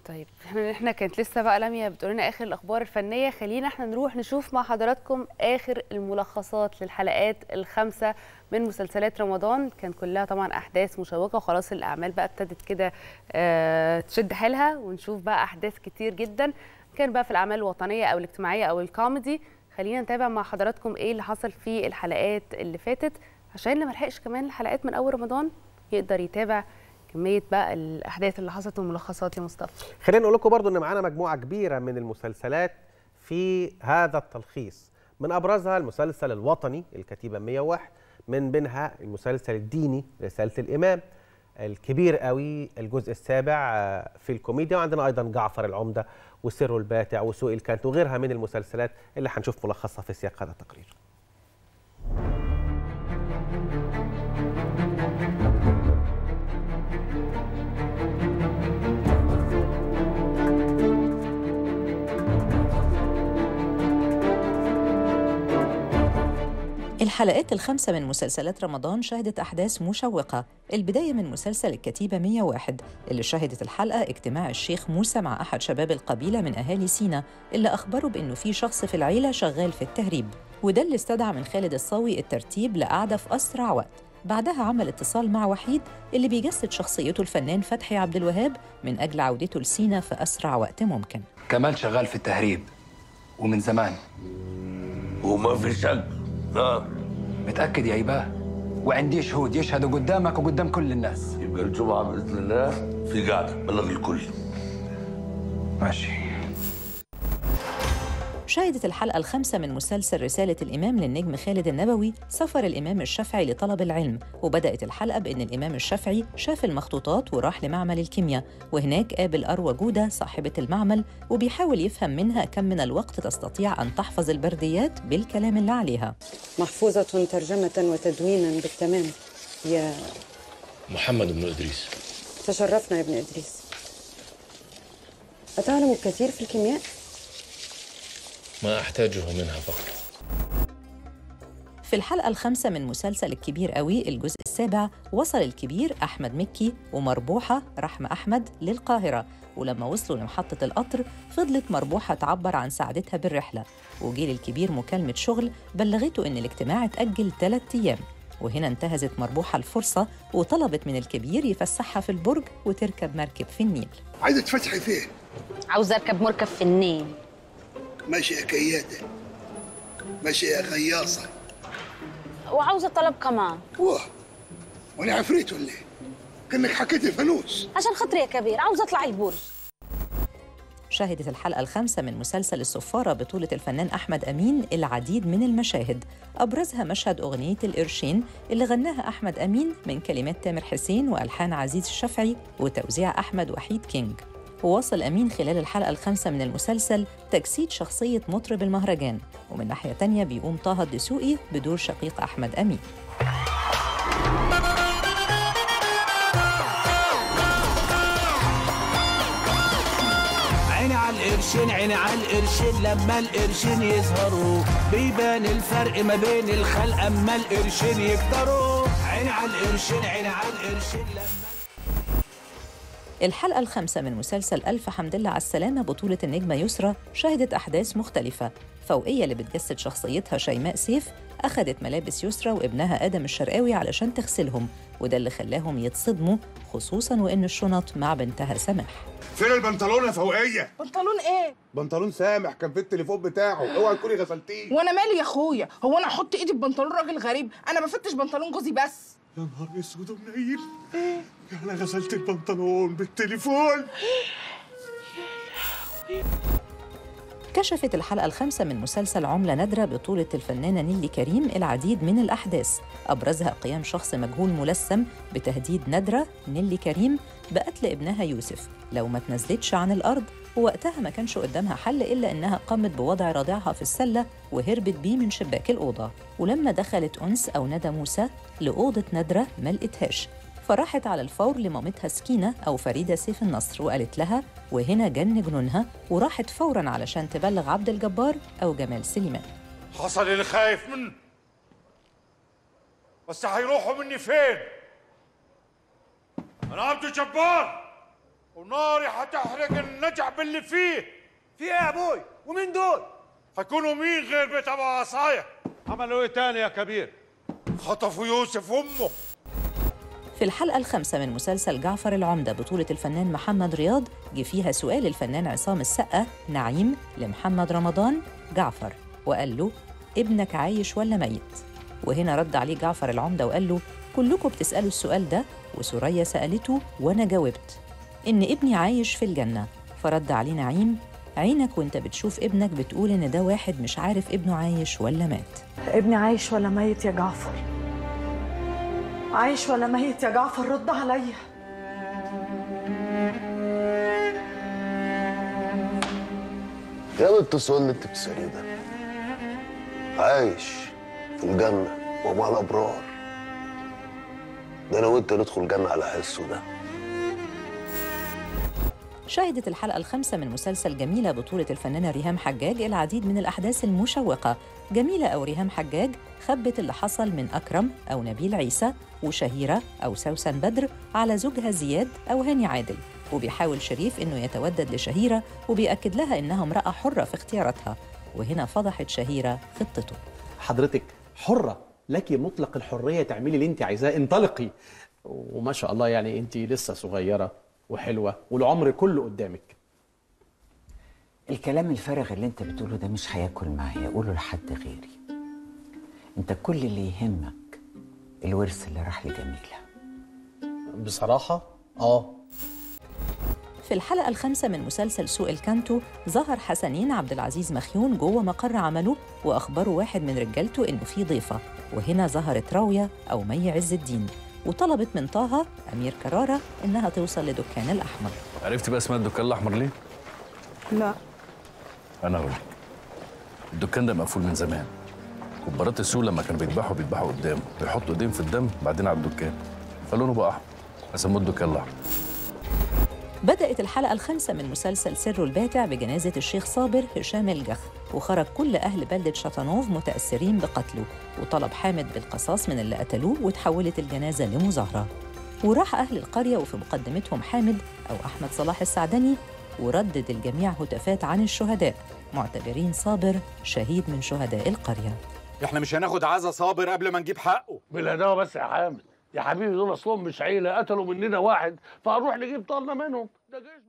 طيب احنا احنا كانت لسه بقى لميا بتقول لنا اخر الاخبار الفنيه خلينا احنا نروح نشوف مع حضراتكم اخر الملخصات للحلقات الخمسه من مسلسلات رمضان كان كلها طبعا احداث مشوقه وخلاص الاعمال بقى ابتدت كده اه تشد حيلها ونشوف بقى احداث كتير جدا كان بقى في الاعمال الوطنيه او الاجتماعيه او الكوميدي خلينا نتابع مع حضراتكم ايه اللي حصل في الحلقات اللي فاتت عشان اللي ملحقش كمان الحلقات من اول رمضان يقدر يتابع كميه بقى الاحداث اللي حصلت والملخصات يا مصطفى خلينا نقول لكم برضو ان معانا مجموعه كبيره من المسلسلات في هذا التلخيص من ابرزها المسلسل الوطني الكتيبه 101 من بينها المسلسل الديني رساله الامام الكبير قوي الجزء السابع في الكوميديا وعندنا ايضا جعفر العمده وسر الباتع وسوء الكانت وغيرها من المسلسلات اللي هنشوف ملخصها في سياق هذا التقرير الحلقات الخمسة من مسلسلات رمضان شهدت أحداث مشوقة البداية من مسلسل الكتيبة 101 اللي شهدت الحلقة اجتماع الشيخ موسى مع أحد شباب القبيلة من أهالي سينا اللي أخبروا بأنه في شخص في العيلة شغال في التهريب وده اللي استدعى من خالد الصاوي الترتيب لقعدة في أسرع وقت بعدها عمل اتصال مع وحيد اللي بيجسد شخصيته الفنان فتحي عبد الوهاب من أجل عودته لسينا في أسرع وقت ممكن كمال شغال في التهريب ومن زمان وما في شك لا متأكد يا إيباه وعندي شهود يشهدوا قدامك وقدام كل الناس يبقى الجمعة بإذن الله في قاعدة بلغ الكل ماشي شهدت الحلقة الخامسة من مسلسل رسالة الإمام للنجم خالد النبوي سفر الإمام الشافعي لطلب العلم وبدأت الحلقة بأن الإمام الشافعي شاف المخطوطات وراح لمعمل الكيمياء وهناك قابل أروى جودة صاحبة المعمل وبيحاول يفهم منها كم من الوقت تستطيع أن تحفظ البرديات بالكلام اللي عليها محفوظة ترجمة وتدوينا بالتمام يا محمد بن إدريس تشرفنا يا ابن إدريس أتعلم الكثير في الكيمياء؟ ما أحتاجه منها فقط في الحلقة الخامسة من مسلسل الكبير قوي الجزء السابع وصل الكبير أحمد مكي ومربوحة رحمة أحمد للقاهرة ولما وصلوا لمحطة القطر فضلت مربوحة تعبر عن سعادتها بالرحلة وجيل الكبير مكالمة شغل بلغته إن الاجتماع اتأجل ثلاثة أيام وهنا انتهزت مربوحة الفرصة وطلبت من الكبير يفسحها في البرج وتركب مركب في النيل عايزة تفتحي فين؟ عاوزة أركب مركب في النيل ماشي يا كيادة ماشي يا غياصة وعاوزة طلب كمان واه وانا عفريت ولا ايه؟ كانك حكيت الفانوس عشان خاطري يا كبير عاوزة أطلع البرج شهدت الحلقة الخامسة من مسلسل الصفارة بطولة الفنان أحمد أمين العديد من المشاهد أبرزها مشهد أغنية القرشين اللي غناها أحمد أمين من كلمات تامر حسين وألحان عزيز الشافعي وتوزيع أحمد وحيد كينج وواصل أمين خلال الحلقة الخامسة من المسلسل تجسيد شخصية مطرب المهرجان ومن ناحية تانية بيقوم طه الدسوقي بدور شقيق أحمد أمين عيني على القرشين عيني على القرشين لما القرشين يظهروا بيبان الفرق ما بين الخلق اما القرشين يكتروا عيني على القرشين عيني على القرشين لما الحلقة الخامسة من مسلسل ألف حمد لله على السلامة بطولة النجمة يسرى شهدت أحداث مختلفة فوقية اللي بتجسد شخصيتها شيماء سيف أخدت ملابس يسرى وابنها آدم الشرقاوي علشان تغسلهم وده اللي خلاهم يتصدموا خصوصا وإن الشنط مع بنتها سماح فين البنطلون يا فوقيه بنطلون ايه؟ بنطلون سامح كان في التليفون بتاعه اوعى تكوني غسلتيه وانا مالي يا اخويا هو انا احط ايدي في بنطلون راجل غريب انا بفتش بنطلون جوزي بس يا نهار اسود ومنيل انا غسلت البنطلون بالتليفون كشفت الحلقة الخامسة من مسلسل عملة نادرة بطولة الفنانة نيلي كريم العديد من الأحداث أبرزها قيام شخص مجهول ملثم بتهديد نادرة نيلي كريم بقتل ابنها يوسف لو ما تنزلتش عن الأرض ووقتها ما كانش قدامها حل إلا إنها قامت بوضع رضيعها في السلة وهربت بيه من شباك الأوضة ولما دخلت أنس أو ندى موسى لأوضة نادرة ما لقيتهاش فراحت على الفور لمامتها سكينة أو فريدة سيف النصر وقالت لها وهنا جن جنونها وراحت فورا علشان تبلغ عبد الجبار أو جمال سليمان حصل اللي خايف منه بس هيروحوا مني فين انا عبد الجبار وناري هتحرق النجع باللي فيه في ايه يا ابوي ومين دول هيكونوا مين غير بيت ابو عصايه عملوا ايه تاني يا كبير خطفوا يوسف امه في الحلقة الخامسة من مسلسل جعفر العمدة بطولة الفنان محمد رياض جه فيها سؤال الفنان عصام السقا نعيم لمحمد رمضان جعفر وقال له ابنك عايش ولا ميت وهنا رد عليه جعفر العمدة وقال له كلكم بتسألوا السؤال ده وسوريا سألته وأنا جاوبت إن ابني عايش في الجنة فرد عليه نعيم عينك وانت بتشوف ابنك بتقول إن ده واحد مش عارف ابنه عايش ولا مات ابني عايش ولا ميت يا جعفر عايش ولا ميت يا جعفر رد عليا يا بنت السؤال اللي انت بتسأليه ده عايش في الجنة ومع الأبرار ده أنا وأنت ندخل الجنة على حسه ده شهدت الحلقة الخامسة من مسلسل جميلة بطولة الفنانة ريهام حجاج العديد من الأحداث المشوقة جميلة أو ريهام حجاج خبت اللي حصل من أكرم أو نبيل عيسى وشهيرة أو سوسن بدر على زوجها زياد أو هاني عادل وبيحاول شريف إنه يتودد لشهيرة وبيأكد لها إنها امرأة حرة في اختياراتها وهنا فضحت شهيرة خطته حضرتك حرة لك مطلق الحرية تعملي اللي انت عايزاه انطلقي وما شاء الله يعني انت لسه صغيرة وحلوة والعمر كله قدامك الكلام الفارغ اللي انت بتقوله ده مش هياكل معايا قوله لحد غيري انت كل اللي يهمك الورث اللي راح لجميلة بصراحة اه في الحلقة الخامسة من مسلسل سوق الكانتو ظهر حسنين عبد العزيز مخيون جوه مقر عمله وأخبره واحد من رجالته إنه في ضيفة وهنا ظهرت راوية أو مي عز الدين وطلبت من طه أمير كرارة إنها توصل لدكان الأحمر عرفتي بقى اسمها الدكان الاحمر ليه؟ لا انا هقول لك الدكان ده مقفول من زمان كبارات السوق لما كانوا بيذبحوا بيذبحوا قدام بيحطوا ايديهم في الدم بعدين على الدكان فلونه بقى احمر فسموه الدكان الاحمر بدأت الحلقة الخامسة من مسلسل سر الباتع بجنازة الشيخ صابر هشام الجخ وخرج كل أهل بلدة شطنوف متأثرين بقتله وطلب حامد بالقصاص من اللي قتلوه وتحولت الجنازة لمظاهرة وراح أهل القرية وفي مقدمتهم حامد أو أحمد صلاح السعدني وردد الجميع هتافات عن الشهداء معتبرين صابر شهيد من شهداء القرية احنا مش هناخد عزا صابر قبل ما نجيب حقه بالهداوه بس يا حامد يا حبيبي دول اصلهم مش عيله قتلوا مننا واحد فهنروح نجيب طالنا منهم ده جيش